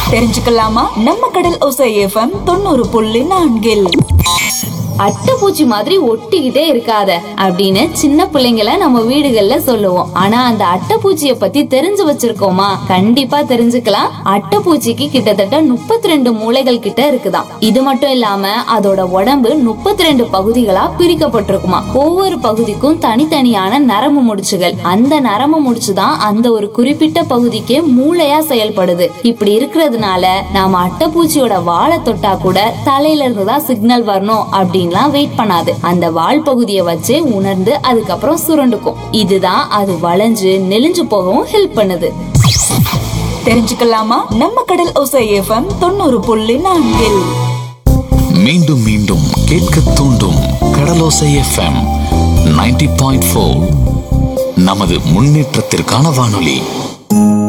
தெரிஞ்சுக்கலாமா நம்ம கடல் ஒசை எஃப்எம் தொண்ணூறு புள்ளி நான்கில் அட்டைப்பூச்சி மாதிரி ஒட்டிக்கிட்டே இருக்காத அப்படின்னு சின்ன பிள்ளைங்கள நம்ம வீடுகள்ல சொல்லுவோம் ஆனா அந்த அட்டைப்பூச்சிய பத்தி தெரிஞ்சு வச்சிருக்கோமா கண்டிப்பா தெரிஞ்சுக்கலாம் அட்டைப்பூச்சிக்கு கிட்டத்தட்ட முப்பத்தி ரெண்டு மூளைகள் கிட்ட இருக்குதாம் இது மட்டும் இல்லாம அதோட உடம்பு முப்பத்தி ரெண்டு பகுதிகளா பிரிக்கப்பட்டிருக்குமா ஒவ்வொரு பகுதிக்கும் தனித்தனியான நரம்பு முடிச்சுகள் அந்த நரம்பு முடிச்சுதான் அந்த ஒரு குறிப்பிட்ட பகுதிக்கு மூளையா செயல்படுது இப்படி இருக்கிறதுனால நாம அட்டைப்பூச்சியோட வாழை தொட்டா கூட தலையில இருந்து தான் சிக்னல் வரணும் அப்படின்லாம் வெயிட் பண்ணாது அந்த வால் பகுதியை வச்சு உணர்ந்து அதுக்கப்புறம் சுருண்டுக்கும் இதுதான் அது வளைஞ்சு நெளிஞ்சு போகவும் ஹெல்ப் பண்ணுது தெரிஞ்சுக்கலாமா நம்ம கடல் ஒசை எஃப்எம் தொண்ணூறு புள்ளி நான்கில் மீண்டும் மீண்டும் கேட்க தூண்டும் கடலோசை எஃப்எம் 90.4 பாயிண்ட் நமது முன்னேற்றத்திற்கான வானொலி